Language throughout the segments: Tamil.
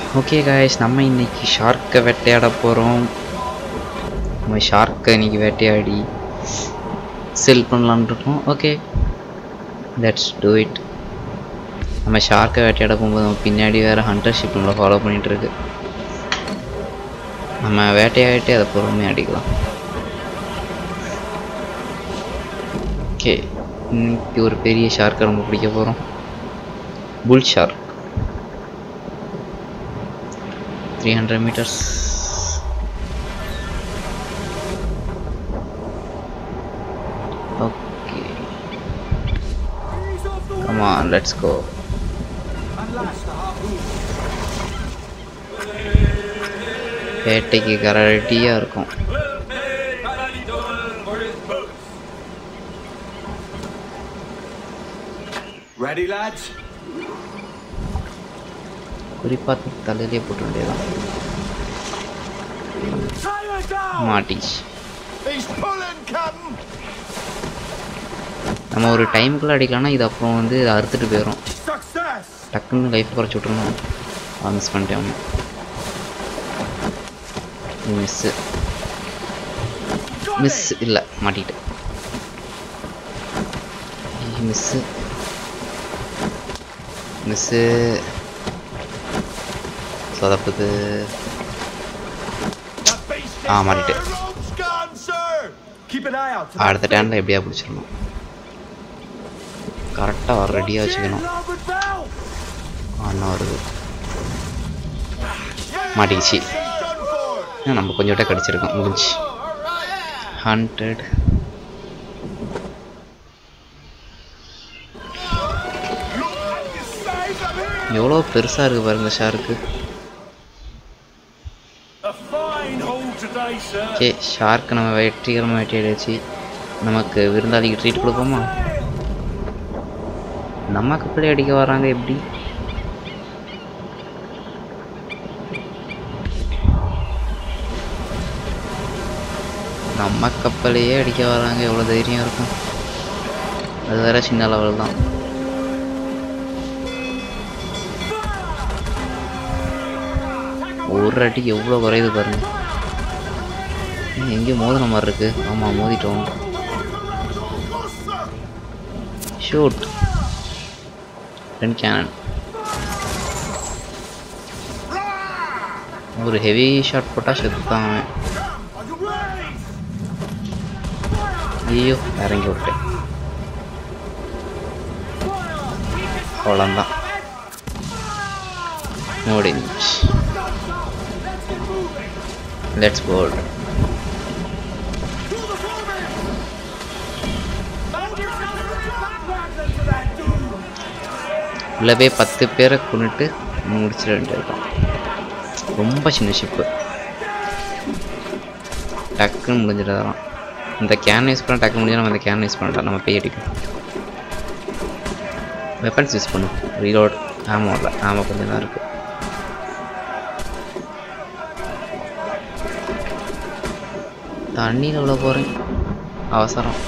ஓகே காய்ஸ் நம்ம இன்னைக்கு ஷார்க்கை வேட்டையாட போகிறோம் நம்ம ஷார்க்கை இன்னைக்கு வேட்டையாடி செல் பண்ணலான்னு இருக்கோம் ஓகே லெட்ஸ் டூ இட் நம்ம ஷார்க்கை வேட்டையாட போகும்போது நம்ம பின்னாடி வேறு ஹண்டர் ஷிப் நம்மளை ஃபாலோ பண்ணிகிட்டு இருக்கு நம்ம வேட்டையாடிட்டு அதை பொறுமையாக அடிக்கலாம் ஓகே இன்னைக்கு ஒரு பெரிய ஷார்க்கை நம்ம பிடிக்க போகிறோம் bull shark three hundred metres okay come on let's go வேட்டைக்கு கரடியாக இருக்கும் Ready, lads? குறிப்பாக தலையிலே போட்டு வேண்டியதான் Tie her down! மாட்டிச்சு He's pulling, Captain! நம்ம ஒரு டைமுக்குள்ளே அடிக்கலாம்னா இது அப்புறம் வந்து இது அறுத்துட்டு போயிடும் Success! டக்குன்னு லைஃப் குறைச்சி விட்ருணும் மிஸ் பண்ணிட்டேன் மிஸ்ஸு Got மிஸ் it! இல்லை மாட்டிக்கிட்டேன் மிஸ்ஸு மிஸ்ஸு சொதப்புது That beast is Ah, மாட்டிட்டு. her rope's gone, sir! Keep an eye out for அடுத்த டேனில் எப்படியா பிடிச்சிடணும் கரெக்டாக ரெடியாக வச்சுக்கணும் Larboard bow! ஆனால் வருது மாட்டிக்கிச்சு She's done for! இன்னும் நம்ம கொஞ்சம் விட்ட கடிச்சிருக்கோம் முடிஞ்சு hundred You saved them here! எவ்வளோ பெருசாக இருக்குது பாருங்க shark A fine haul today, sir! Okay shark நம்ம வெற்றிகரமாக வேட்டையாடிச்சு நமக்கு விருந்தாளிக்கு ட்ரீட் கொடுப்போமா நம்ம கப்பலே அடிக்க வராங்க எப்படி நம்ம கப்பலையே அடிக்க வராங்க எவ்வளோ தைரியம் இருக்கும் அது வேற சின்ன லெவல் தான் ஒரு அடி எவ்வளோ குறையுது பாருங்க ஏய், எங்கேயோ மோதின மாதிரி இருக்கு ஆமாம் மோதிட்டோம் ஷூட் ரெண்டு கேனன் ஒரு ஹெவி ஷாட் போட்டால் செத்துதான் அவன் ஐயோ இறங்கி விட்டேன் அவ்வளோதான் முடிஞ்சு லெட்ஸ் போல்ட் உள்ள போய் பத்து பேரை கொண்டுட்டு முடிச்சிட வேண்டியதுதான் ரொம்ப சின்ன ஷிப்பு டக்குன்னு முடிஞ்சிடலாம் இந்த கேன் யூஸ் பண்ண டக்குன்னு முடிஞ்சா நம்ம இந்த கேன் யூஸ் பண்ணிட்டோம் நம்ம போய் அடிக்கும் வெப்பன்ஸ் யூஸ் பண்ணும் ரீலோட் ஆமாம் இல்லை ஆமாம் கொஞ்சம் தான் இருக்குது தண்ணியில் உள்ள போகிறேன் அவசரம்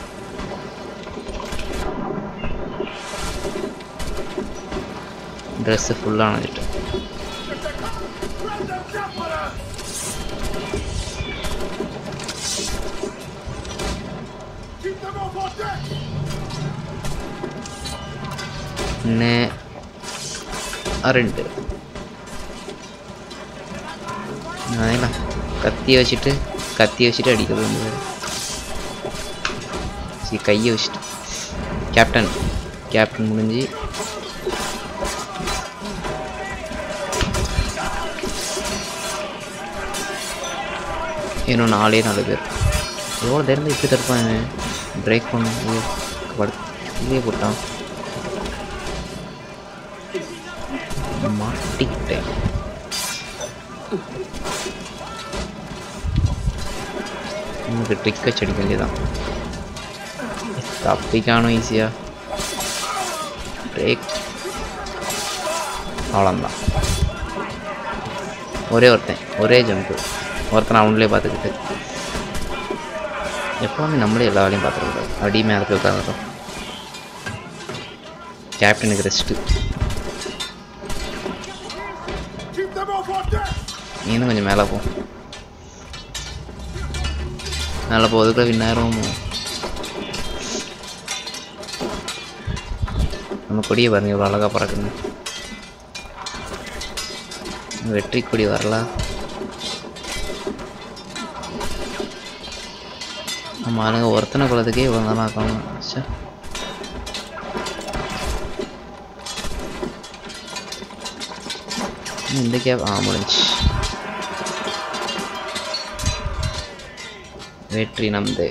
ட்ரெஸ்ஸு ஃபுல்லாக நனைஞ்சிட்டு Keep them off our deck! இன்னும் ரெண்டு அதெல்லாம் கத்தி வச்சுட்டு கத்தி வச்சுட்டு அடிக்கிறது வந்து சரி கையை வச்சுட்டு கேப்டன் கேப்டன் முடிஞ்சு இன்னும் நாலே நாலு பேர் எவ்வளோ தெரிந்து இப்படி தடுப்பாங்க பிரேக் பண்ணும் ஐயோ, படு இல்லையே போட்டான் மாட்டிக்கிட்டேன் எனக்கு ட்ரிக் வச்சு அடிக்க வேண்டியதான் தப்பிக்கானும் ஈஸியா பிரேக் அவ்வளோதான் ஒரே ஒருத்தன் ஒரே ஜம்ப்பு ஒருத்தன் அவன்லேயே பார்த்துக்கிட்டு எப்போவுமே நம்மளே எல்லா வேலையும் பார்த்துக்கூடாது அடி மேலே போய் உட்காந்துட்டோம் கேப்டனுக்கு rest Keep them off our deck! நீ இன்னும் கொஞ்சம் மேலே போ மேலே போகிறதுக்குள்ள வின்னாயிரம் நம்ம கொடியை பாருங்க இவ்வளோ அழகாக பறக்குது வெற்றி கொடி வரல நம்ம ஆளுங்க ஒருத்தனை குளத்துக்கே இவ்வளோ நல்லா இருக்காங்க ச்சே. இன்னும் இந்த கேப் ஆ முடிஞ்சு வெற்றி நம்து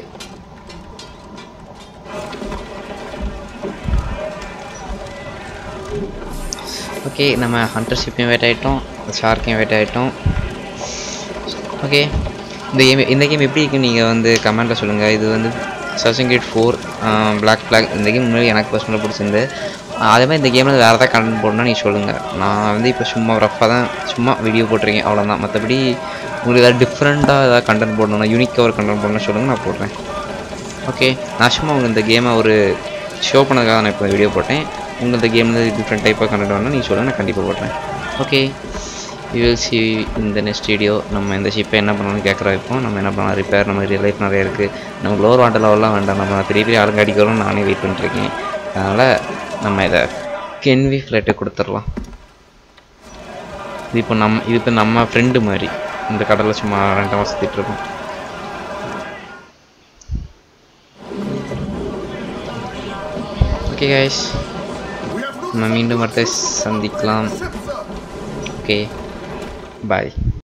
ஓகே நம்ம ஹண்டர் ஷிப்பையும் வெயிட் ஆகிட்டோம் ஷார்க்கையும் வெயிட் ஆகிட்டோம் ஓகே இந்த கேம் இந்த கேம் எப்படி இருக்குன்னு நீங்கள் வந்து கமெண்ட்டில் சொல்லுங்கள் இது வந்து சர்ச்சிங் கேட் ஃபோர் பிளாக் ஃப்ளாக் இந்த கேம் முன்னாடி எனக்கு பர்சனலாக பிடிச்சிருந்து அதே மாதிரி இந்த கேமில் வேறு ஏதாவது கண்டென்ட் போடணும்னா நீ சொல்லுங்கள் நான் வந்து இப்போ சும்மா ரஃபாக தான் சும்மா வீடியோ போட்டிருக்கேன் அவ்வளோதான் மற்றபடி உங்களுக்கு ஏதாவது டிஃப்ரெண்ட்டாக ஏதாவது கண்டென்ட் போடணும்னா யூனிக்காக ஒரு கண்டென்ட் போடணும்னு சொல்லுங்கள் நான் போடுறேன் ஓகே நான் சும்மா உங்கள் இந்த கேமை ஒரு ஷோ பண்ணதுக்காக நான் இப்போ வீடியோ போட்டேன் உங்கள் இந்த கேமில் டிஃப்ரெண்ட் டைப் ஆஃப் கண்டென்ட் வேணால் நீங்கள் சொல்லுங்கள் நான் கண்டிப்பாக போடுறேன் ஓகே யூ வில் சி இந்த நெக்ஸ்ட் வீடியோ நம்ம இந்த ஷிப்பை என்ன பண்ணணும்னு கேட்குற வைப்போம் நம்ம என்ன பண்ணலாம் ரிப்பேர் நம்ம ரியல் லைஃப் நிறைய இருக்குது நம்ம லோவர் வாட்டர் லெவல்லாம் வேண்டாம் நம்ம பெரிய பெரிய ஆளுங்க அடிக்கிறோம் நானே வெயிட் பண்ணிட்டுருக்கேன் அதனால் நம்ம இதை கென்வி ஃப்ளைட்டை கொடுத்துடலாம் இது இப்போ நம்ம இது இப்போ நம்ம ஃப்ரெண்டு மாதிரி இந்த கடலில் சும்மா ரெண்டாம் சுற்றிட்டு இருக்கோம் okay guys We have no நம்ம மீண்டும் அடுத்த சந்திக்கலாம் ships, sir! Okay bye